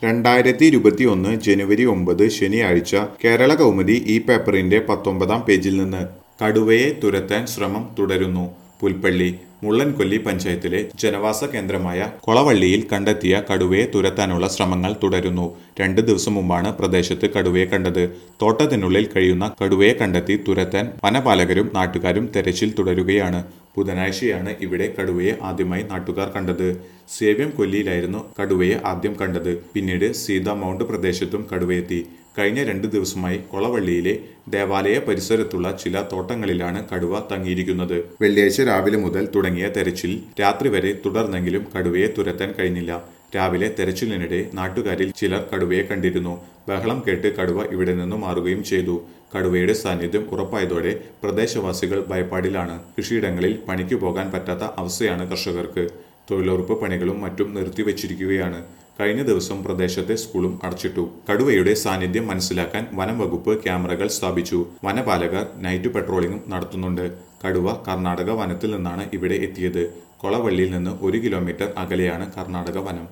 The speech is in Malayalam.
രണ്ടായിരത്തി ഇരുപത്തി ഒന്ന് ജനുവരി ഒമ്പത് ശനിയാഴ്ച കേരള കൗമുദി ഈ പേപ്പറിന്റെ പത്തൊമ്പതാം പേജിൽ നിന്ന് കടുവയെ തുരത്താൻ ശ്രമം തുടരുന്നു പുൽപ്പള്ളി മുള്ളൻകൊല്ലി പഞ്ചായത്തിലെ ജനവാസ കേന്ദ്രമായ കൊളവള്ളിയിൽ കണ്ടെത്തിയ കടുവയെ തുരത്താനുള്ള ശ്രമങ്ങൾ തുടരുന്നു രണ്ട് ദിവസം മുമ്പാണ് പ്രദേശത്ത് കടുവയെ കണ്ടത് തോട്ടത്തിനുള്ളിൽ കഴിയുന്ന കടുവയെ കണ്ടെത്തി തുരത്താൻ വനപാലകരും നാട്ടുകാരും തെരച്ചിൽ തുടരുകയാണ് ബുധനാഴ്ചയാണ് ഇവിടെ കടുവയെ ആദ്യമായി നാട്ടുകാർ കണ്ടത് സേവ്യം കൊല്ലിയിലായിരുന്നു കടുവയെ ആദ്യം കണ്ടത് പിന്നീട് സീത മൗണ്ട് പ്രദേശത്തും കടുവയെത്തി കഴിഞ്ഞ രണ്ട് ദിവസമായി കൊളവള്ളിയിലെ ദേവാലയ പരിസരത്തുള്ള ചില തോട്ടങ്ങളിലാണ് കടുവ തങ്ങിയിരിക്കുന്നത് വെള്ളിയാഴ്ച രാവിലെ മുതൽ തുടങ്ങിയ തെരച്ചിൽ രാത്രി വരെ തുടർന്നെങ്കിലും കടുവയെ തുരത്താൻ കഴിഞ്ഞില്ല രാവിലെ തെരച്ചിലിനിടെ നാട്ടുകാരിൽ ചിലർ കടുവയെ കണ്ടിരുന്നു ബഹളം കേട്ട് കടുവ ഇവിടെ നിന്നും മാറുകയും ചെയ്തു കടുവയുടെ സാന്നിധ്യം ഉറപ്പായതോടെ പ്രദേശവാസികൾ ഭയപ്പാടിലാണ് കൃഷിയിടങ്ങളിൽ പണിക്ക് പോകാൻ പറ്റാത്ത അവസ്ഥയാണ് കർഷകർക്ക് തൊഴിലുറപ്പ് പണികളും മറ്റും നിർത്തിവച്ചിരിക്കുകയാണ് കഴിഞ്ഞ ദിവസം പ്രദേശത്തെ സ്കൂളും അടച്ചിട്ടു കടുവയുടെ സാന്നിധ്യം മനസ്സിലാക്കാൻ വനം വകുപ്പ് ക്യാമറകൾ സ്ഥാപിച്ചു വനപാലകർ നൈറ്റ് പെട്രോളിംഗും നടത്തുന്നുണ്ട് കടുവ കർണാടക വനത്തിൽ നിന്നാണ് ഇവിടെ എത്തിയത് കൊളവള്ളിയിൽ നിന്ന് ഒരു കിലോമീറ്റർ അകലെയാണ് കർണാടക വനം